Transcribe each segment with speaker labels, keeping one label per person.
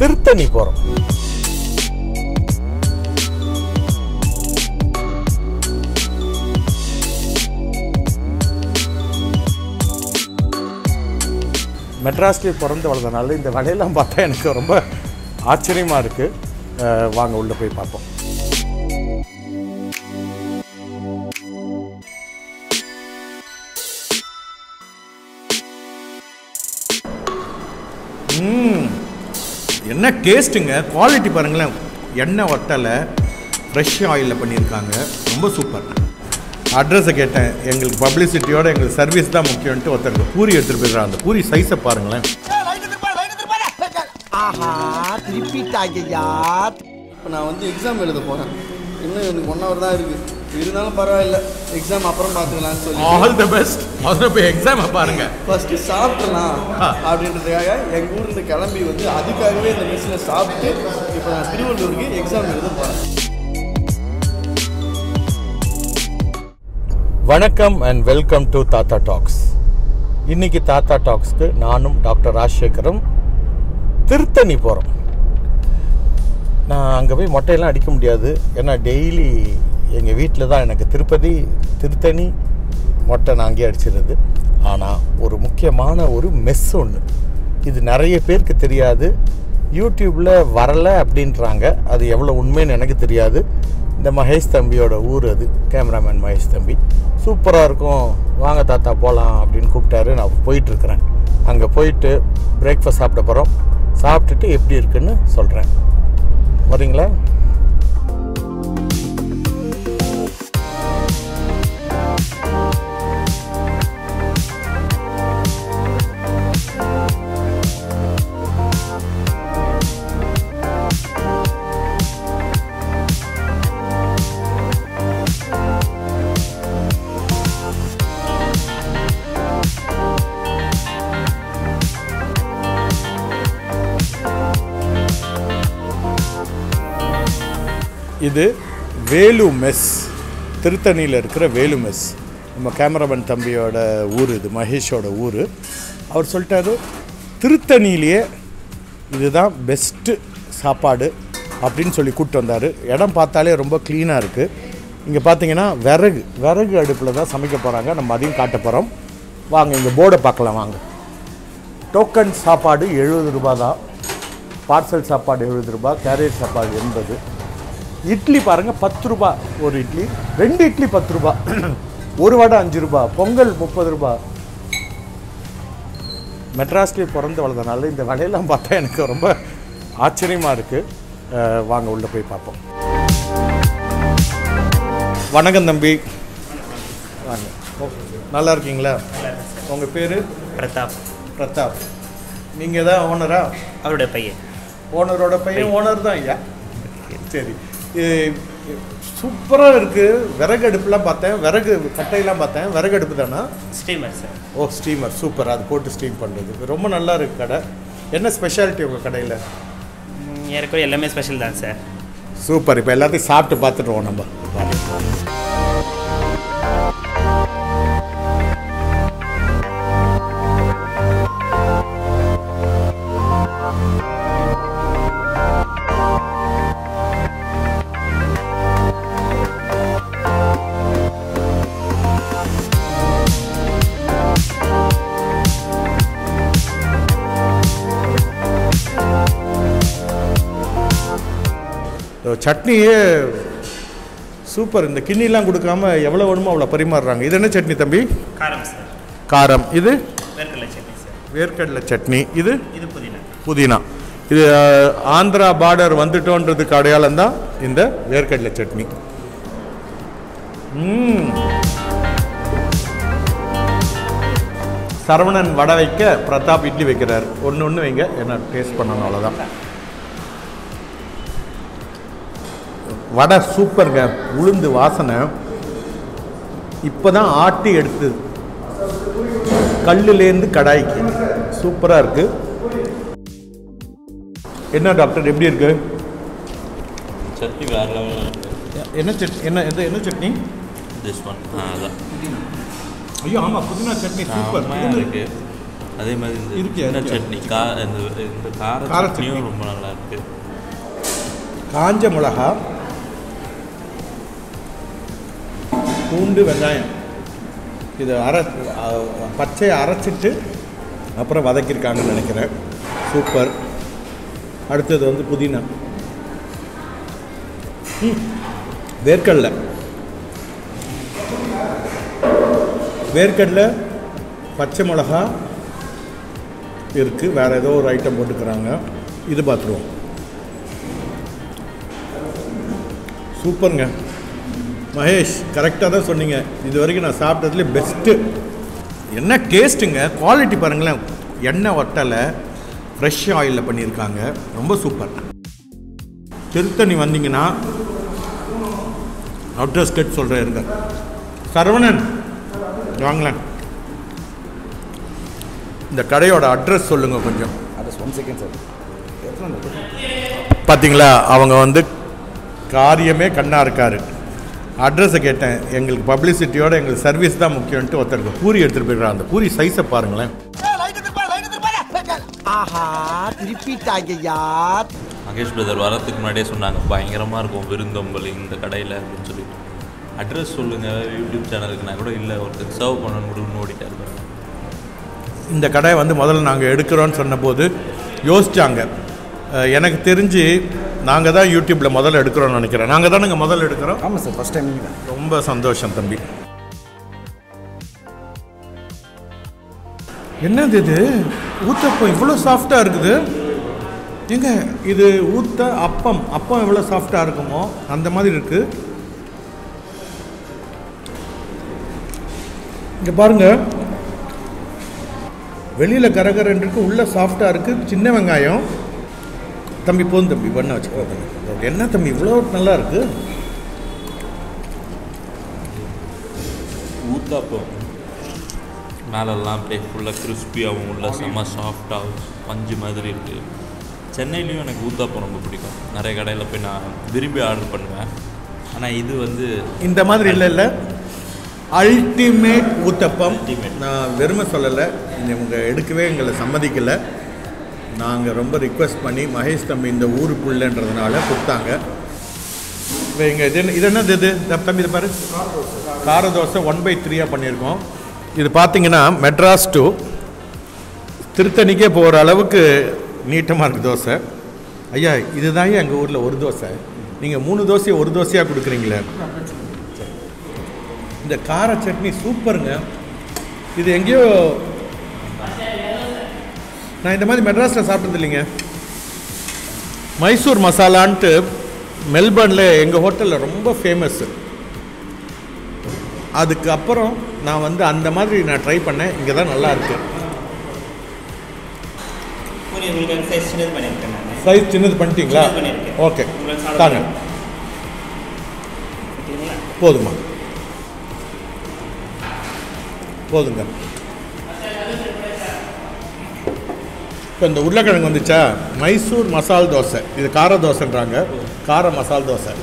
Speaker 1: திருத்தணி போகிறோம் மெட்ராஸ்லேயே பிறந்து வளர்ந்தனால இந்த வலையெல்லாம் பார்த்தா எனக்கு ரொம்ப ஆச்சரியமாக இருக்குது வாங்க உள்ளே போய் பார்ப்போம் ம் என்ன டேஸ்ட்டுங்க குவாலிட்டி பாருங்களேன் எண்ணெய் ஒட்டலை ஃப்ரெஷ் ஆயிலில் பண்ணியிருக்காங்க ரொம்ப சூப்பர் அட்ரஸை கேட்டேன் எங்களுக்கு பப்ளிசிட்டியோட எங்களுக்கு சர்வீஸ் தான் முக்கியம்ன்ட்டு ஒருத்தருக்கு பூரி எடுத்துகிட்டு போயிடுறாங்க அந்த பூரி சைஸை பாருங்களேன்
Speaker 2: ஆஹா திருப்பிட்டாங்கய்யா
Speaker 3: இப்போ நான் வந்து எக்ஸாம் எழுத போகிறேன் இன்னும் எனக்கு ஒன் ஹவர் தான் இருக்குது இருந்தாலும் பரவாயில்ல எக்ஸாம் அப்புறம் பார்த்துக்கலாம்னு சொல்லி
Speaker 1: ஆல் த பெஸ்ட் முதல்ல போய் எக்ஸாமை பாருங்க
Speaker 3: ஃபஸ்ட்டு சாப்பிட்றலாம் அப்படின்றதுக்காக எங்கள் ஊர்லேருந்து கிளம்பி வந்து அதுக்காகவே இந்த மெஸ்ஸில் சாப்பிட்டு இப்போ நான் திருவள்ளூருக்கு எக்ஸாம் எழுத போகிறேன்
Speaker 1: வணக்கம் and welcome to Thatha talks இன்னைக்கு தாத்தா டாக்ஸ்க்கு நானும் டாக்டர் ராஜசேகரும் திருத்தணி போகிறோம் நான் அங்கே போய் மொட்டையெல்லாம் அடிக்க முடியாது ஏன்னா டெய்லி எங்கள் வீட்டில் தான் எனக்கு திருப்பதி திருத்தணி மொட்டை நான் அங்கேயே அடிச்சிடுறது ஆனால் ஒரு முக்கியமான ஒரு மெஸ் ஒன்று இது நிறைய பேருக்கு தெரியாது யூடியூப்பில் வரலை அப்படின்றாங்க அது எவ்வளோ உண்மைன்னு எனக்கு தெரியாது இந்த மகேஷ் தம்பியோட ஊர் அது கேமராமேன் மகேஷ் தம்பி சூப்பராக இருக்கும் வாங்க தாத்தா போகலாம் அப்படின்னு கூப்பிட்டாரு நான் போயிட்டுருக்கிறேன் அங்கே போயிட்டு பிரேக்ஃபாஸ்ட் சாப்பிட போகிறோம் சாப்பிட்டுட்டு எப்படி இருக்குன்னு சொல்கிறேன் வரீங்களா இது வேலு மெஸ் திருத்தணியில் இருக்கிற வேலு மெஸ் நம்ம கேமராமேன் தம்பியோட ஊர் இது மகேஷோட ஊர் அவர் சொல்லிட்டாரு திருத்தணியிலேயே இதுதான் பெஸ்ட்டு சாப்பாடு அப்படின்னு சொல்லி கூப்பிட்டு வந்தார் இடம் பார்த்தாலே ரொம்ப க்ளீனாக இருக்குது இங்கே பார்த்தீங்கன்னா விறகு விறகு அடுப்பில் தான் சமைக்க போகிறாங்க நம்ம அதையும் காட்ட போகிறோம் வாங்க இங்கே போர்டை பார்க்கலாம் வாங்க டோக்கன் சாப்பாடு எழுபது ரூபா தான் பார்சல் சாப்பாடு எழுபது ரூபாய் கேரேஜ் சாப்பாடு எண்பது இட்லி பாருங்கள் பத்து ரூபா ஒரு இட்லி ரெண்டு இட்லி பத்து ரூபா ஒரு வடை அஞ்சு ரூபா பொங்கல் முப்பது ரூபா மெட்ராஸ்லேயே பிறந்து வளர்ந்தனால இந்த வடையெல்லாம் பார்த்தா எனக்கு ரொம்ப ஆச்சரியமாக இருக்குது வாங்க உள்ளே போய் பார்ப்போம் வணக்கம் தம்பி வாங்க ஓ, நல்லா இருக்கீங்களா உங்கள் பேர்
Speaker 4: பிரதாப்
Speaker 1: பிரதாப் நீங்கள் தான் ஓனரா
Speaker 4: அவருடைய பையன்
Speaker 1: ஓனரோட பையன் ஓனர் தான் ஐயா சரி சூப்பராக இருக்குது விறகு அடுப்புலாம் பார்த்தேன் விறகு கட்டையெல்லாம் பார்த்தேன் விறகு அடுப்பு தானா
Speaker 4: steamer sir
Speaker 1: oh steamer super அது போட்டு ஸ்டீம் பண்ணுறது ரொம்ப நல்லா இருக்கு கடை என்ன ஸ்பெஷாலிட்டி உங்கள் கடையில்
Speaker 4: ம், ஏறக்குறைய எல்லாமே ஸ்பெஷல் தான் சார்
Speaker 1: சூப்பர் இப்போ எல்லாத்தையும் சாப்பிட்டு பார்த்துட்டுருவோம் நம்ம சட்னியே சூப்பர் இந்த கிண்ணிலாம் கொடுக்காம எவ்வளோ வேணுமோ அவ்வளோ பரிமாறுறாங்க இது என்ன சட்னி தம்பி
Speaker 4: காரம் சார்
Speaker 1: காரம் இது
Speaker 4: வேர்க்கடலை சட்னி சார்
Speaker 1: வேர்க்கடலை சட்னி இது
Speaker 4: இது புதினா
Speaker 1: புதினா இது அஹ், ஆந்திரா பார்டர் வந்துட்டோன்றதுக்கு அடையாளம் தான் இந்த வேர்க்கடலை சட்னி ம். சரவணன் வடை வைக்க பிரதாப் இட்லி வைக்கிறார் ஒன்று ஒன்று வைங்க என்ன டேஸ்ட் பண்ணணும் அவ்வளோதான் வடை சூப்பருங்க உளுந்து வாசனை இப்போ தான் ஆட்டி எடுத்து கல்லுலேருந்து கடாய்க்கு சூப்பராக இருக்குது என்ன டாக்டர் எப்படி இருக்கு
Speaker 5: சட்னி வேற லெவலில் இருக்கு
Speaker 1: என்ன சட் என்ன எது என்ன சட்னி
Speaker 5: திஸ் ஒன் ஆ அதான்
Speaker 1: ஐயோ ஆமாம் புதினா சட்னி சூப்பர்
Speaker 5: செம்மையாக இருக்கு அதே மாதிரி இந்த
Speaker 3: இருக்கு,
Speaker 5: சின்ன
Speaker 3: இருக்கு.
Speaker 5: சட்னி கா இந்த இந்த கார
Speaker 1: கார
Speaker 5: சட்னியும்
Speaker 1: சட்னி.
Speaker 5: ரொம்ப நல்லா இருக்கு
Speaker 1: காஞ்ச மிளகா பூண்டு வெங்காயம் இதை அரை அஹ், பச்சையை அரைச்சிட்டு அப்புறம் வதக்கியிருக்காங்கன்னு நினைக்கிறேன் சூப்பர் அடுத்தது வந்து புதினா ம், வேர்க்கடலை வேர்க்கடலை பச்சை மிளகா இருக்குது வேறு ஏதோ ஒரு ஐட்டம் போட்டுக்கிறாங்க இது பார்த்துருவோம் சூப்பருங்க மகேஷ் கரெக்டாக தான் சொன்னீங்க இது வரைக்கும் நான் சாப்பிட்டதுலேயே பெஸ்ட்டு என்ன டேஸ்ட்டுங்க குவாலிட்டி பாருங்களேன் எண்ணெய் ஒட்டலை ஃப்ரெஷ் ஆயிலில் பண்ணியிருக்காங்க ரொம்ப சூப்பர் திருத்தணி வந்தீங்கன்னா அட்ரஸ் கேட்டு சொல்கிறேன் இருங்க சரவணன் வாங்களேன் இந்த கடையோட அட்ரஸ் சொல்லுங்கள் கொஞ்சம்
Speaker 2: ஒன் செகண்ட் சார்
Speaker 1: பார்த்தீங்களா அவங்க வந்து காரியமே கண்ணாக இருக்காரு அட்ரஸை கேட்டேன் எங்களுக்கு பப்ளிசிட்டியோட எங்களுக்கு சர்வீஸ் தான் முக்கியம்ன்ட்டு ஒருத்தருக்கு பூரி எடுத்துகிட்டு போயிடுறான் அந்த பூரி சைஸை பாருங்களேன்
Speaker 2: ஆஹா திருப்பிட்டாங்கய்யா
Speaker 5: மகேஷ் பிரதர் வரதுக்கு முன்னாடியே சொன்னாங்க பயங்கரமாக இருக்கும் விருந்தொம்பல் இந்த கடையில் அப்படின்னு சொல்லிட்டு அட்ரஸ் சொல்லுங்கள் யூடியூப் சேனலுக்கு நான் கூட இல்லை ஒருத்தர் சர்வ் பண்ணணும் முடிவுன்னு ஓடிட்டார் பாருங்க.
Speaker 1: இந்த கடையை வந்து முதல்ல நாங்கள் எடுக்கிறோன்னு சொன்னபோது யோசிச்சாங்க அஹ், எனக்கு தெரிஞ்சு நாங்கள் தான் யூடியூப்பில் முதல்ல எடுக்கிறோம்னு நினைக்கிறேன் நாங்கள் தானேங்க முதல்ல எடுக்கிறோம்
Speaker 2: ஆமாம் சார் ஃபஸ்ட் டைம் நீங்கள்
Speaker 1: ரொம்ப சந்தோஷம் தம்பி என்னது இது ஊத்தப்பம் இவ்வளோ சாஃப்டாக இருக்குது ஏங்க இது ஊத்த அப்பம் அப்பம் எவ்வளோ சாஃப்டாக இருக்குமோ அந்த மாதிரி இருக்கு இங்கே பாருங்க வெளியில் கரகரன் இருக்கு உள்ள சாஃப்டாக இருக்கு சின்ன வெங்காயம் தம்பி போதும் தம்பி பண்ண வச்சுக்கோ தம்பி என்ன தம்பி இவ்வளோ நல்லா இருக்கு
Speaker 5: ஊத்தாப்பம் மேலெல்லாம் அப்படியே ஃபுல்லாக கிறிஸ்பியாகவும் உள்ள செம்ம சாஃப்டாகவும் பஞ்சு மாதிரி இருக்குது சென்னையிலையும் எனக்கு ஊத்தாப்பம் ரொம்ப பிடிக்கும் நிறைய கடையில் போய் நான் விரும்பி ஆர்டர் பண்ணுவேன் ஆனால் இது வந்து
Speaker 1: இந்த மாதிரி இல்லை இல்லை அல்டிமேட் ஊத்தப்பம்
Speaker 5: Ultimate.
Speaker 1: நான் வெறுமை சொல்லலை இவங்க எடுக்கவே எங்களை சம்மதிக்கலை நாங்கள் ரொம்ப ரிக்வெஸ்ட் பண்ணி மகேஷ் தம்பி இந்த ஊருக்குள்ளன்றதுனால கொடுத்தாங்க இப்போ இங்கே இது என்ன- இது என்னது இது த- தம்பி இது பாரு கார தோசை ஒன் பை த்ரீயாக பண்ணியிருக்கோம் இது பார்த்தீங்கன்னா மெட்ராஸ் டு திருத்தணிக்கே போகிற அளவுக்கு நீட்டமாக இருக்குது தோசை ஐயா இதுதான் எங்கள் ஊரில் ஒரு தோசை நீங்கள் மூணு தோசையை ஒரு தோசையாக கொடுக்குறீங்களே இந்த கார சட்னி சூப்பருங்க இது எங்கேயோ நான் இந்த மாதிரி மெட்ராஸில் சாப்பிட்டது இல்லைங்க மைசூர் மசாலான்ட்டு மெல்பர்னில் எங்கள் ஹோட்டலில் ரொம்ப ஃபேமஸ்ஸு அதுக்கப்புறம் நான் வந்து அந்த மாதிரி நான் ட்ரை பண்ணேன் இங்கே தான் நல்லா இருக்கு
Speaker 4: பூரி உங்களுக்கு வந்து சைஸ் சின்னது பண்ணியிருக்கேன் நான்
Speaker 1: சைஸ் சின்னது பண்ணிட்டீங்களா
Speaker 4: சின்னது பண்ணியிருக்கேன்.
Speaker 1: ஓகே
Speaker 4: உங்களுக்கு சாப்பிட
Speaker 1: தாங்க
Speaker 4: ஓகேங்களா
Speaker 1: போதுமா போதுங்க இப்போ இந்த உருளைக்கிழங்கு வந்துச்சா மைசூர் மசால் தோசை இது கார தோசைன்றாங்க கார மசால் தோசை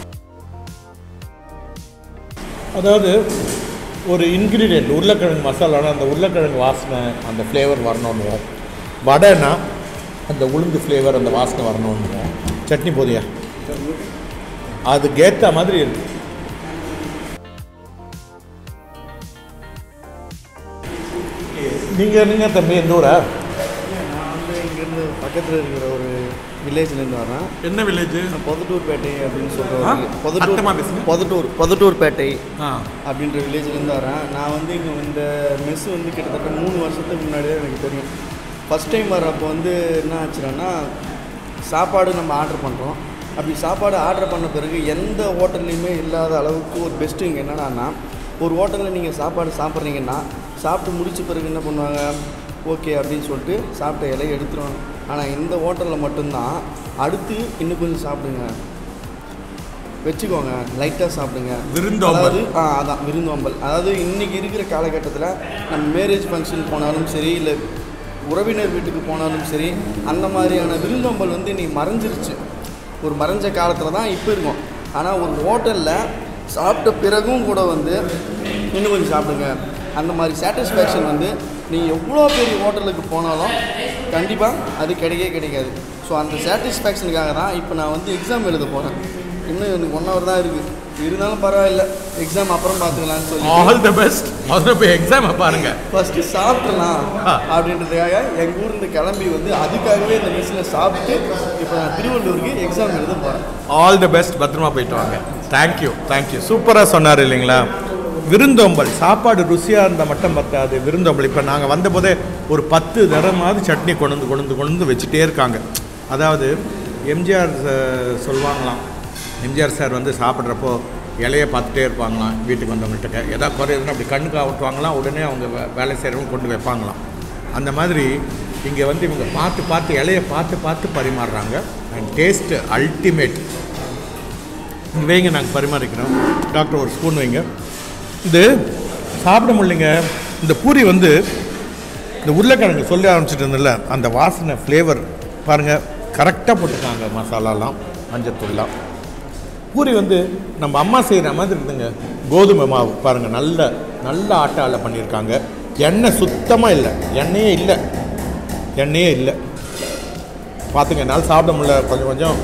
Speaker 1: அதாவது ஒரு இன்க்ரீடியன்ட் உருளைக்கிழங்கு மசாலானா அந்த உருளைக்கிழங்கு வாசனை அந்த ஃப்ளேவர் வரணும்னு வடைனா அந்த உளுந்து ஃப்ளேவர் அந்த வாசனை வரணும்னு சட்னி போதியா அதுக்கேற்ற மாதிரி இருக்கு நீங்கள் என்னங்க தம்பி எந்த ஊரா
Speaker 3: நான் வந்து இங்கேருந்து பக்கத்தில் இருக்கிற ஒரு வில்லேஜ்லேருந்து வரேன்
Speaker 1: என்ன வில்லேஜ்
Speaker 3: பொதட்டூர்பேட்டை அப்படின்னு சொல்கிற
Speaker 1: ஆ?
Speaker 3: ஒரு
Speaker 1: சத்தமா பேசுங்க.
Speaker 3: பொதட்டூர் பொதட்டூர் பொதட்டூர்பேட்டை
Speaker 1: ஆ
Speaker 3: அப்படின்ற வில்லேஜ்லேருந்து வரேன் நான் வந்து இங்கே இந்த மெஸ் வந்து கிட்டத்தட்ட மூணு வருஷத்துக்கு முன்னாடியே எனக்கு தெரியும் ஃபஸ்ட் டைம் வர்றப்போ வந்து என்ன ஆச்சுன்னா சாப்பாடு நம்ம ஆர்டர் பண்ணுறோம் அப்படி சாப்பாடு ஆர்டர் பண்ண பிறகு எந்த ஹோட்டல்லையுமே இல்லாத அளவுக்கு ஒரு பெஸ்ட்டு இங்கே என்னடான்னா ஒரு ஹோட்டலில் நீங்கள் சாப்பாடு சாப்பிட்றீங்கன்னா சாப்பிட்டு முடிச்ச பிறகு என்ன பண்ணுவாங்க ஓகே அப்படின்னு சொல்லிட்டு சாப்பிட்ட இலையை எடுத்துருவாங்க ஆனால் இந்த ஹோட்டலில் மட்டும்தான் அடுத்து இன்னும் கொஞ்சம் சாப்பிடுங்க வச்சுக்கோங்க லைட்டாக சாப்பிடுங்க
Speaker 1: விருந்தோம்பல்.
Speaker 3: அதாவது ஆ அதான் விருந்தோம்பல் அதாவது இன்றைக்கி இருக்கிற காலகட்டத்தில் நம்ம மேரேஜ் ஃபங்க்ஷன் போனாலும் சரி இல்லை உறவினர் வீட்டுக்கு போனாலும் சரி அந்த மாதிரியான விருந்தோம்பல் வந்து நீ மறைஞ்சிருச்சு ஒரு மறைஞ்ச காலத்தில் தான் இப்போ இருக்கும் ஆனால் ஒரு ஹோட்டலில் சாப்பிட்ட பிறகும் கூட வந்து இன்னும் கொஞ்சம் சாப்பிடுங்க அந்த மாதிரி சாட்டிஸ்ஃபேக்ஷன் வந்து நீ எவ்வளோ பெரிய ஹோட்டலுக்கு போனாலும் கண்டிப்பாக அது கிடைக்கவே கிடைக்காது ஸோ அந்த சாட்டிஸ்ஃபேக்ஷனுக்காக தான் இப்போ நான் வந்து எக்ஸாம் எழுத போகிறேன் இன்னும் எனக்கு ஒன் ஹவர் தான் இருக்குது இருந்தாலும் பரவாயில்ல எக்ஸாம் அப்புறம் பார்த்துக்கலாம்னு சொல்லி
Speaker 1: ஆல் த பெஸ்ட் முதல்ல போய் எக்ஸாமை பாருங்க
Speaker 3: ஃபஸ்ட்டு சாப்பிட்றலாம் அப்படின்றதுக்காக எங்கள் ஊர்லேருந்து கிளம்பி வந்து அதுக்காகவே இந்த மெஸ்ஸில் சாப்பிட்டு இப்போ நான் திருவள்ளூருக்கு எக்ஸாம் எழுத போகிறேன்
Speaker 1: ஆல் தி பெஸ்ட் பத்திரமா போயிட்டு வாங்க தேங்க்யூ தேங்க்யூ சூப்பராக சொன்னார் இல்லைங்களா விருந்தோம்பல் சாப்பாடு ருசியாக இருந்தால் மட்டும் பத்தாது விருந்தோம்பல் இப்போ நாங்கள் வந்தபோதே ஒரு பத்து தரமாவது சட்னி கொண்டு வந்து கொண்டு வந்து கொண்டு வந்து வச்சுட்டே இருக்காங்க அதாவது எம்ஜிஆர் அஹ், சொல்லுவாங்களாம் எம்ஜிஆர் சார் வந்து சாப்பிட்றப்போ இலையை பார்த்துட்டே இருப்பாங்களாம் வீட்டுக்கு வந்தவங்கள்ட்ட எதாவது குறையுதுன்னு அப்படி கண்ணுக்கு அவுட்டுவாங்களாம் உடனே அவங்க வே- வேலை செய்கிறவங்க கொண்டு வைப்பாங்களாம் அந்த மாதிரி இங்கே வந்து இவங்க பார்த்து பார்த்து இலையை பார்த்து பார்த்து பரிமாறுறாங்க அண்ட் டேஸ்ட்டு அல்டிமேட் இங்கே வைங்க நாங்கள் பரிமாறிக்கிறோம் டாக்டர் ஒரு ஸ்பூன் வைங்க இது சாப்பிட முடியலைங்க இந்த பூரி வந்து இந்த உருளைக்கிழங்கு சொல்லி ஆரம்பிச்சிட்டு இருந்தல அந்த வாசனை ஃப்ளேவர் பாருங்கள் கரெக்டாக போட்டிருக்காங்க மசாலாலாம் மஞ்சத்தூள்லாம் பூரி வந்து நம்ம அம்மா செய்கிற மாதிரி இருக்குதுங்க கோதுமை மாவு பாருங்கள் நல்ல நல்ல ஆட்டாவில் பண்ணியிருக்காங்க எண்ணெய் சுத்தமாக இல்லை எண்ணெயே இல்லை எண்ணெயே இல்லை பார்த்துங்க என்னால் சாப்பிட முடியல கொஞ்சம் கொஞ்சம்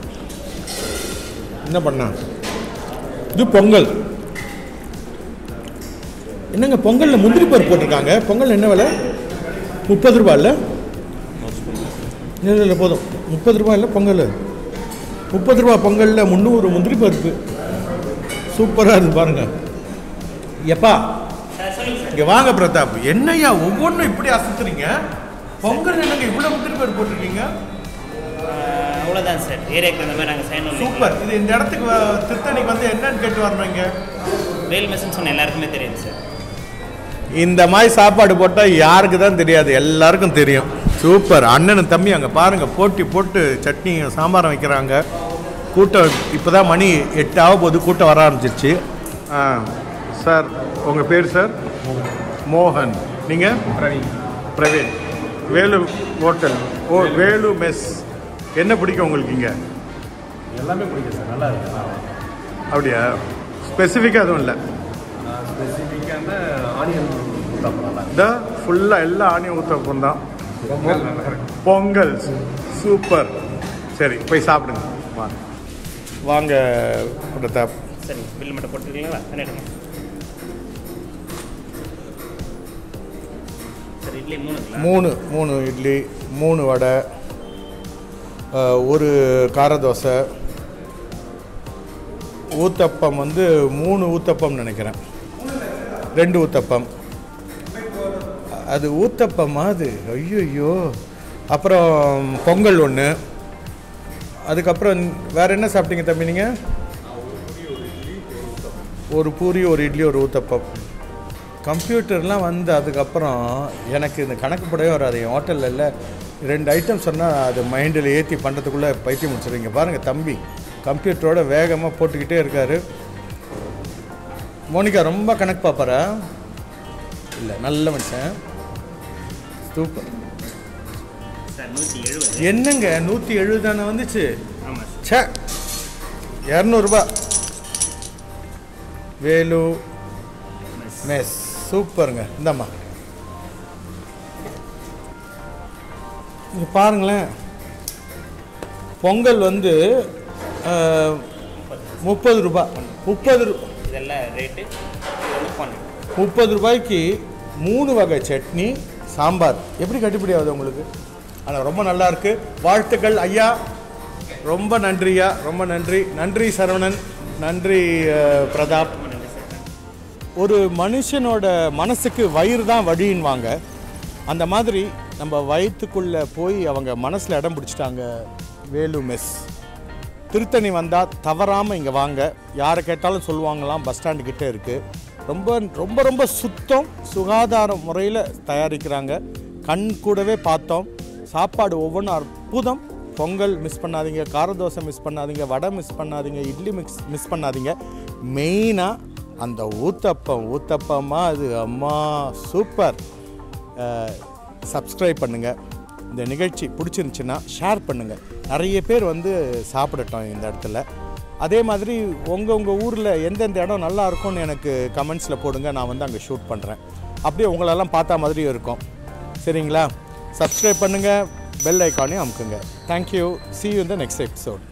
Speaker 1: என்ன பண்ண இது பொங்கல் என்னங்க பொங்கலில் முந்திரி பருப்பு போட்டிருக்காங்க பொங்கல் என்ன விலை முப்பது ரூபா இல்லை இல்லை இல்லை போதும் முப்பது ரூபா இல்லை பொங்கல் முப்பது ரூபா பொங்கலில் முந்நூறு முந்திரி பருப்பு சூப்பராக இருக்கு பாருங்க எப்பா
Speaker 4: சார் சொல்லுங்கள் சார்
Speaker 1: இங்கே வாங்க பிரதாப் என்னய்யா ஒவ்வொன்றும் இப்படி அசத்துறீங்க பொங்கல் என்னங்க இவ்வளோ முந்திரி பருப்பு போட்டிருக்கீங்க
Speaker 4: அவ்வளோதான் சார் ஏரியாக்கு அந்த மாதிரி நாங்கள் செய்யணும்
Speaker 1: சூப்பர் இது இந்த இடத்துக்கு வ- திருத்தணிக்கு வந்து என்னன்னு கேட்டு வரணும் இங்கே
Speaker 4: வேல் மெஸ்ன்னு சொன்ன எல்லாருக்குமே தெரியும் சார்
Speaker 1: இந்த மாதிரி சாப்பாடு போட்டால் யாருக்கு தான் தெரியாது எல்லாருக்கும் தெரியும் சூப்பர் அண்ணனும் தம்பி அங்கே பாருங்கள் போட்டி போட்டு சட்னி சாம்பாரம் வைக்கிறாங்க கூட்டம் இப்போ தான் மணி எட்டு ஆக போது கூட்டம் வர ஆரம்பிச்சிருச்சு ஆ சார் உங்கள் பேர் சார் மோகன் நீங்கள் Praveen Praveen Velu hotel oh Velu mess என்ன பிடிக்கும் உங்களுக்கு இங்கே
Speaker 6: எல்லாமே பிடிக்கும் சார் நல்லா இருக்கு நல்லா
Speaker 1: அப்படியா ஸ்பெசிஃபிக்காக எதுவும் இல்லை
Speaker 6: ஸ்பெசிஃபிக்கான ஆனியன் ஊத்தாப்பம் நல்லா
Speaker 1: இந்த ஃபுல்லாக எல்லா ஆணியும் ஊற்றப்பம் தான்
Speaker 6: பொங்கல் நல்லா இருக்கு
Speaker 1: பொங்கல் சூப்பர் சரி போய் சாப்பிடுங்க வாங்க வாங்க பிரதாப்
Speaker 4: சரி பில் மட்டும் போட்டுருக்கீங்களா பண்ணிடுங்க சார் இட்லி மூணு கிலோ
Speaker 1: மூணு மூணு இட்லி மூணு வடை அஹ், ஒரு கார தோசை ஊத்தப்பம் வந்து மூணு ஊத்தப்பம் நினைக்கிறேன் ரெண்டு ஊத்தப்பம் அது ஊத்தப்பமா அது ஐயோ அப்புறம் பொங்கல் ஒன்று அதுக்கப்புறம் வேற என்ன சாப்பிட்டீங்க தம்பி நீங்கள் ஒரு பூரி ஒரு இட்லி ஒரு ஊத்தப்பம் கம்ப்யூட்டர்லாம் வந்து அதுக்கப்புறம் எனக்கு இந்த கணக்கு படவே வராது என் ஹோட்டலில் இல்லை ரெண்டு ஐட்டம் சொன்னால் அது மைண்டில் ஏற்றி பண்ணுறதுக்குள்ளே பைத்தியம் முடிச்சிடுவீங்க பாருங்கள் தம்பி கம்ப்யூட்டரோட வேகமாக போட்டுக்கிட்டே இருக்காரு மோனிகா ரொம்ப கணக்கு பார்ப்பாரா இல்லை நல்ல மனுஷன் சூப்பர்
Speaker 4: சார் நூற்றி எழுபது
Speaker 1: என்னங்க நூற்றி எழுபது தானே வந்துச்சு
Speaker 4: ஆமாம் சார்
Speaker 1: ச்சே இரநூறுபா வேலு மெஸ் சூப்பருங்க இந்தாம்மா இங்க பாருங்களேன் பொங்கல் வந்து அஹ், முப்பது ரூபா முப்பது ரூ
Speaker 4: இதெல்லாம் ரேட்டு இது வந்து குவான்டிட்டி
Speaker 1: முப்பது ரூபாய்க்கு மூணு வகை சட்னி சாம்பார் எப்படி கட்டுப்படி ஆகுது உங்களுக்கு ஆனால் ரொம்ப நல்லா இருக்கு வாழ்த்துக்கள் ஐயா ரொம்ப நன்றியா ரொம்ப நன்றி நன்றி சரவணன் நன்றி அஹ், பிரதாப் ஒரு மனுஷனோட மனசுக்கு வயிறு தான் வழின்வாங்க அந்த மாதிரி நம்ம வயிற்றுக்குள்ளே போய் அவங்க மனசில் இடம் பிடிச்சிட்டாங்க வேலு மெஸ் திருத்தணி வந்தால் தவறாமல் இங்கே வாங்க யாரை கேட்டாலும் சொல்லுவாங்களாம் பஸ் ஸ்டாண்டு கிட்டே இருக்குது ரொம்ப ரொம்ப ரொம்ப சுத்தம் சுகாதார முறையில் தயாரிக்கிறாங்க கண் கூடவே பார்த்தோம் சாப்பாடு ஒவ்வொன்றும் அற்புதம் பொங்கல் மிஸ் பண்ணாதீங்க கார தோசை மிஸ் பண்ணாதீங்க வடை மிஸ் பண்ணாதீங்க இட்லி மிக்ஸ் மிஸ் பண்ணாதீங்க மெயினாக அந்த ஊத்தப்பம் ஊத்தப்பமா அது அம்மா சூப்பர் சப்ஸ்கிரைப் பண்ணுங்கள் இந்த நிகழ்ச்சி பிடிச்சிருந்துச்சின்னா ஷேர் பண்ணுங்கள் நிறைய பேர் வந்து சாப்பிடட்டும் இந்த இடத்துல அதே மாதிரி உங்கள் உங்கள் ஊரில் எந்தெந்த இடம் நல்லா இருக்கும்னு எனக்கு கமெண்ட்ஸில் போடுங்க நான் வந்து அங்கே ஷூட் பண்ணுறேன் அப்படியே உங்களெல்லாம் பார்த்தா மாதிரியும் இருக்கும் சரிங்களா சப்ஸ்கிரைப் பண்ணுங்கள் பெல் ஐக்கானையும் அமுக்குங்க thank you see you in the next episode